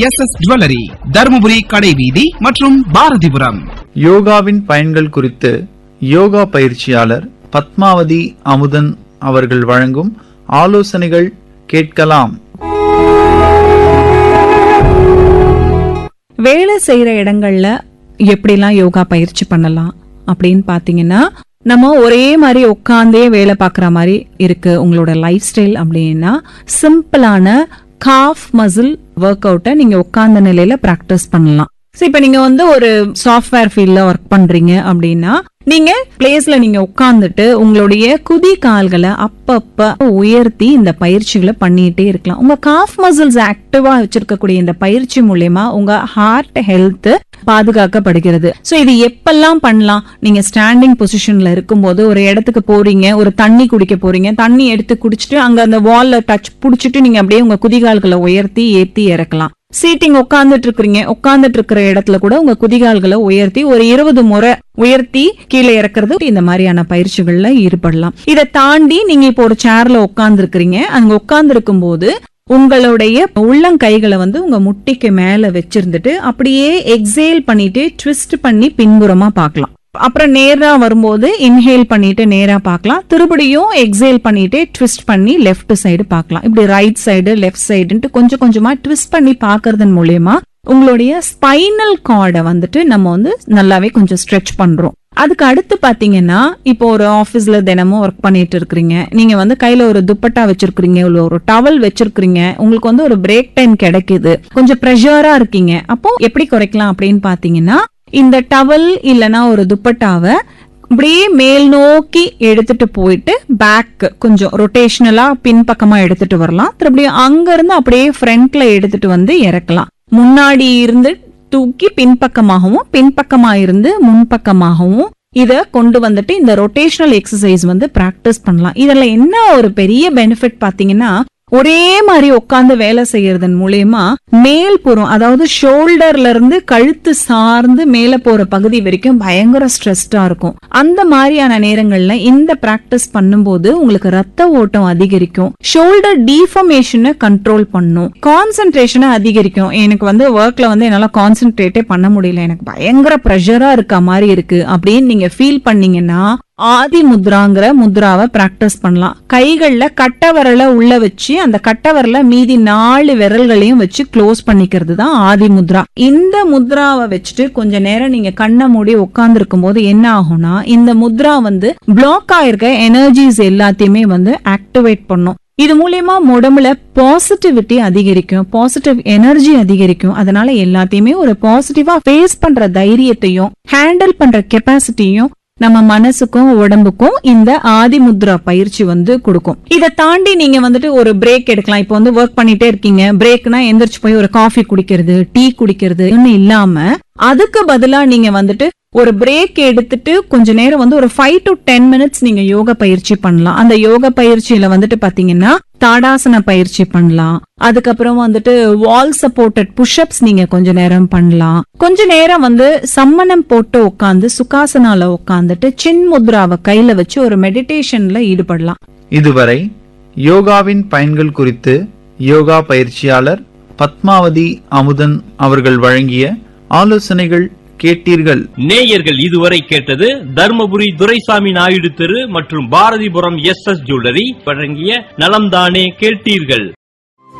S S jewellery Dharmapuri கடைவீதி மற்றும் பாரதிபுரம் யோகாவின் பயன்கள் குறித்து யோகா பயிற்சியாளர் பத்மாவதி அமுதன் அவர்கள் வழங்கும் ஆலோசனைகள் கேட்கலாம் வேலை செய்யற இடங்கள்ல எப்படிலாம் யோகா பயிற்சி பண்ணலாம் அப்படின்னு பாத்தீங்கன்னா நம்ம ஒரே மாதிரி உட்காந்தே வேலை பார்க்குற மாதிரி இருக்கு உங்களோட லைஃப் ஸ்டைல் அப்படின்னா சிம்பிளான காஃப் மசில் ஒர்க் அவுட்டை நீங்க உட்கார்ந்த நிலையில பிராக்டிஸ் பண்ணலாம் ஸோ இப்போ நீங்க வந்து ஒரு சாஃப்ட்வேர் ஃபீல்ட்ல ஒர்க் பண்றீங்க அப்படின்னா நீங்க பிளேஸ்ல நீங்க உட்கார்ந்துட்டு உங்களுடைய குதி கால்களை அப்பப்ப உயர்த்தி இந்த பயிற்சிகளை பண்ணிட்டே இருக்கலாம் உங்க காஃப் மசில்ஸ் ஆக்டிவா வச்சிருக்கக்கூடிய இந்த பயிற்சி மூலியமா உங்க ஹார்ட் ஹெல்த் பாதுகாக்கப்படுகிறது சோ இது எப்பெல்லாம் பண்ணலாம் நீங்க ஸ்டாண்டிங் பொசிஷன்ல இருக்கும்போது ஒரு இடத்துக்கு போறீங்க ஒரு தண்ணி குடிக்க போறீங்க தண்ணி எடுத்து குடிச்சிட்டு அங்க அந்த வால்ல டச் புடிச்சிட்டு நீங்க அப்படியே உங்க குதிகால்களை உயர்த்தி ஏத்தி இறக்கலாம் சீட்டிங் உட்கார்ந்துட்டு இருக்கிறீங்க உட்கார்ந்துட்டு இருக்கிற இடத்துல கூட உங்க குதிகால்களை உயர்த்தி ஒரு இருபது முறை உயர்த்தி கீழே இறக்குறது இந்த மாதிரியான பயிற்சிகள்ல ஈடுபடலாம் இதை தாண்டி நீங்க இப்போ ஒரு சேர்ல உட்கார்ந்து இருக்கிறீங்க அங்க உட்கார்ந்து இருக்கும் போது உங்களுடைய உள்ளங்கைகளை வந்து உங்க முட்டிக்கு மேல வச்சிருந்துட்டு அப்படியே எக்ஸேல் பண்ணிட்டு ட்விஸ்ட் பண்ணி பின்புறமா பார்க்கலாம் அப்புறம் நேரா வரும்போது இன்ஹேல் பண்ணிட்டு நேரா பார்க்கலாம் திருப்படியும் எக்ஸேல் பண்ணிட்டு ட்விஸ்ட் பண்ணி லெஃப்ட் சைடு பார்க்கலாம் இப்படி ரைட் சைடு லெஃப்ட் சைடுன்ட்டு கொஞ்சம் கொஞ்சமா ட்விஸ்ட் பண்ணி பார்க்கறதன் மூலியமா உங்களுடைய ஸ்பைனல் கார்டை வந்துட்டு நம்ம வந்து நல்லாவே கொஞ்சம் ஸ்ட்ரெச் பண்றோம் அதுக்கு அடுத்து பாத்தீங்கன்னா இப்போ ஒரு ஆபீஸ்ல தினமும் ஒர்க் பண்ணிட்டு இருக்கிறீங்க நீங்க வந்து கையில ஒரு துப்பட்டா வச்சிருக்கீங்க இல்ல ஒரு டவல் வச்சிருக்கீங்க உங்களுக்கு வந்து ஒரு பிரேக் டைம் கிடைக்குது கொஞ்சம் ப்ரெஷரா இருக்கீங்க அப்போ எப்படி குறைக்கலாம் அப்படின்னு பாத்தீங்கன்னா இந்த டவல் இல்லனா ஒரு துப்பட்டாவை அப்படியே மேல் நோக்கி எடுத்துட்டு போயிட்டு பேக் கொஞ்சம் ரொட்டேஷனலா பின்பக்கமா எடுத்துட்டு வரலாம் திருப்பியும் அங்க இருந்து அப்படியே ஃப்ரண்ட்ல எடுத்துட்டு வந்து இறக்கலாம் முன்னாடி இருந்து தூக்கி பின்பக்கமாகவும் பின்பக்கமா இருந்து முன்பக்கமாகவும் இத கொண்டு வந்துட்டு இந்த ரொட்டேஷனல் எக்ஸசைஸ் வந்து பிராக்டிஸ் பண்ணலாம் இதுல என்ன ஒரு பெரிய பெனிஃபிட் பாத்தீங்கன்னா ஒரே மாதிரி உட்கார்ந்து வேலை செய்யறதன் மூலியமா மேல் புறம் அதாவது ஷோல்டர்ல இருந்து கழுத்து சார்ந்து மேல போற பகுதி வரைக்கும் பயங்கர ஸ்ட்ரெஸ்டா இருக்கும் அந்த மாதிரியான நேரங்கள்ல இந்த பிராக்டிஸ் பண்ணும்போது உங்களுக்கு ரத்த ஓட்டம் அதிகரிக்கும் ஷோல்டர் டீஃபர்மேஷனை கண்ட்ரோல் பண்ணும் கான்சென்ட்ரேஷனை அதிகரிக்கும் எனக்கு வந்து ஒர்க்ல வந்து என்னால கான்சென்ட்ரேட்டே பண்ண முடியல எனக்கு பயங்கர ப்ரெஷரா இருக்க மாதிரி இருக்கு அப்படின்னு நீங்க ஃபீல் பண்ணீங்கன்னா ஆதி முத்ராங்கிற முத்ராவை பிராக்டிஸ் பண்ணலாம் கைகள்ல கட்டை விரலை உள்ள வச்சு அந்த கட்டை விரல மீதி நாலு விரல்களையும் வச்சு க்ளோஸ் பண்ணிக்கிறது தான் ஆதி முத்ரா இந்த முத்ராவை வச்சுட்டு கொஞ்ச நேரம் நீங்க கண்ணை மூடி உட்கார்ந்து போது என்ன ஆகும்னா இந்த முத்ரா வந்து பிளாக் ஆயிருக்க எனர்ஜிஸ் எல்லாத்தையுமே வந்து ஆக்டிவேட் பண்ணும் இது மூலியமா உடம்புல பாசிட்டிவிட்டி அதிகரிக்கும் பாசிட்டிவ் எனர்ஜி அதிகரிக்கும் அதனால எல்லாத்தையுமே ஒரு பாசிட்டிவா ஃபேஸ் பண்ற தைரியத்தையும் ஹேண்டில் பண்ற கெப்பாசிட்டியும் நம்ம மனசுக்கும் உடம்புக்கும் இந்த ஆதி முத்ரா பயிற்சி வந்து கொடுக்கும் இதை தாண்டி நீங்க வந்துட்டு ஒரு பிரேக் எடுக்கலாம் இப்போ வந்து ஒர்க் பண்ணிட்டே இருக்கீங்க பிரேக்னா எந்திரிச்சு போய் ஒரு காஃபி குடிக்கிறது டீ குடிக்கிறது இல்லாம அதுக்கு பதிலா நீங்க வந்துட்டு ஒரு பிரேக் எடுத்துட்டு கொஞ்ச நேரம் வந்து ஒரு ஃபைவ் டு டென் மினிட்ஸ் நீங்க யோக பயிற்சி பண்ணலாம் அந்த யோக பயிற்சியில வந்துட்டு பாத்தீங்கன்னா தாடாசன பயிற்சி பண்ணலாம் அதுக்கப்புறம் வந்துட்டு வால் சப்போர்ட்டட் புஷ்அப்ஸ் நீங்க கொஞ்ச நேரம் பண்ணலாம் கொஞ்ச நேரம் வந்து சம்மணம் போட்டு உட்காந்து சுகாசனால உட்காந்துட்டு சின் முத்ராவை கையில வச்சு ஒரு மெடிடேஷன்ல ஈடுபடலாம் இதுவரை யோகாவின் பயன்கள் குறித்து யோகா பயிற்சியாளர் பத்மாவதி அமுதன் அவர்கள் வழங்கிய ஆலோசனைகள் கேட்டீர்கள் நேயர்கள் இதுவரை கேட்டது தர்மபுரி துரைசாமி நாயுடு தெரு மற்றும் பாரதிபுரம் எஸ் எஸ் ஜுவல்லரி வழங்கிய நலம்தானே கேட்டீர்கள்